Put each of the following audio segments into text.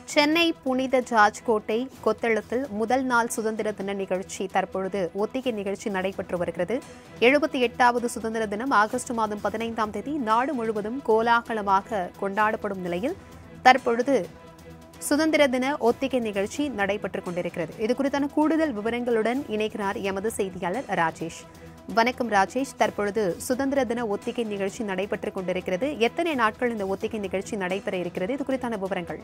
சென்னை புனித ஜார்ஜ் கோட்டை கொத்தளத்தில் முதல் நாள் சுதந்திர தின நிகழ்ச்சி தற்பொழுது ஒத்திகை நிகழ்ச்சி நடைபெற்று வருகிறது எழுபத்தி எட்டாவது சுதந்திர தினம் ஆகஸ்ட் மாதம் பதினைந்தாம் தேதி நாடு முழுவதும் கோலாகலமாக கொண்டாடப்படும் நிலையில் தற்பொழுது சுதந்திர தின ஒத்திகை நிகழ்ச்சி நடைபெற்றுக் கொண்டிருக்கிறது இது குறித்தான கூடுதல் விவரங்களுடன் இணைக்கிறார் எமது செய்தியாளர் ராஜேஷ் வணக்கம் ராஜேஷ் தற்பொழுது சுதந்திர தின ஒத்திகை நிகழ்ச்சி நடைபெற்றுக் கொண்டிருக்கிறது எத்தனை நாட்கள் இந்த ஒத்திகை நிகழ்ச்சி நடைபெற இருக்கிறது இது குறித்தான விவரங்கள்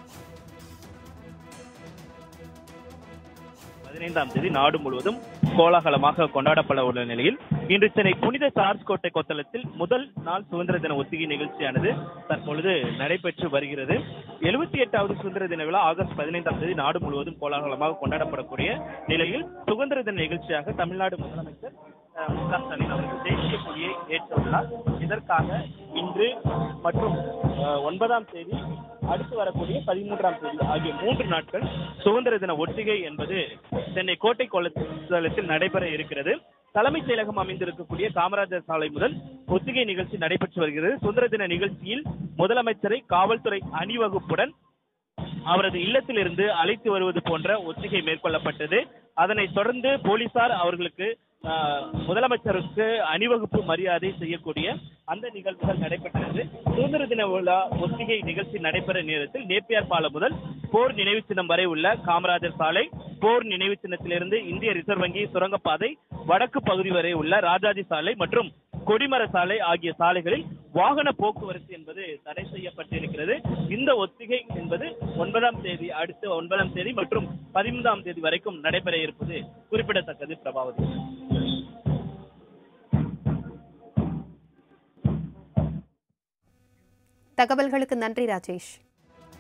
பதினைந்தாம் தேதி நாடு முழுவதும் கோலாகலமாக கொண்டாடப்பட உள்ள நிலையில் இன்று சென்னை புனித சார்ஸ் கோட்டை கொத்தளத்தில் முதல் நாள் சுதந்திர தின ஒத்திகை நிகழ்ச்சியானது தற்பொழுது நடைபெற்று வருகிறது எழுபத்தி எட்டாவது சுதந்திர தின விழா ஆகஸ்ட் பதினைந்தாம் தேதி நாடு முழுவதும் கோலாகலமாக கொண்டாடப்படக்கூடிய நிலையில் சுதந்திர தின நிகழ்ச்சியாக தமிழ்நாடு முதலமைச்சர் அஹ், மு க ஸ்டாலின் அவர்கள் தேசிய கொடியை ஏற்றுள்ளார் இதற்காக இன்று மற்றும் அஹ், ஒன்பதாம் தேதி அடுத்து வரக்கூடிய பதிமூன்றாம் தேதி ஆகிய மூன்று நாட்கள் சுதந்திர தின ஒத்திகை என்பது சென்னை கோட்டை கொளத்தில் நடைபெற இருக்கிறது தலைமைச் செயலகம் அமைந்திருக்கக்கூடிய காமராஜர் சாலை முதல் ஒத்திகை நிகழ்ச்சி நடைபெற்று வருகிறது சுதந்திர தின நிகழ்ச்சியில் முதலமைச்சரை காவல்துறை அணிவகுப்புடன் அவரது இல்லத்திலிருந்து அழைத்து வருவது போன்ற ஒத்திகை மேற்கொள்ளப்பட்டது அதனைத் தொடர்ந்து போலீசார் அவர்களுக்கு ஆஹ், முதலமைச்சருக்கு அணிவகுப்பு மரியாதை செய்யக்கூடிய அந்த நிகழ்வுகள் நடைபெற்றது சுதந்திர தின விழா ஒத்திகை நிகழ்ச்சி நடைபெற நேரத்தில் நேப்பியார் பாலம் முதல் போர் நினைவு சின்னம் வரை உள்ள காமராஜர் சாலை போர் நினைவு சின்னத்திலிருந்து இந்திய ரிசர்வ் வங்கி சுரங்கப்பாதை வடக்கு பகுதி வரை உள்ள ராஜாஜி சாலை மற்றும் கொடிமர சாலை ஆகிய சாலைகளில் வாகன போக்குவரத்து என்பது தடை செய்யப்பட்டிருக்கிறது இந்த ஒத்திகை என்பது ஒன்பதாம் தேதி அடுத்து ஒன்பதாம் தேதி மற்றும் பதிமூன்றாம் தேதி வரைக்கும் நடைபெற இருப்பது குறிப்பிடத்தக்கது பிரபாவதி தகவல்களுக்கு நன்றி ராஜேஷ்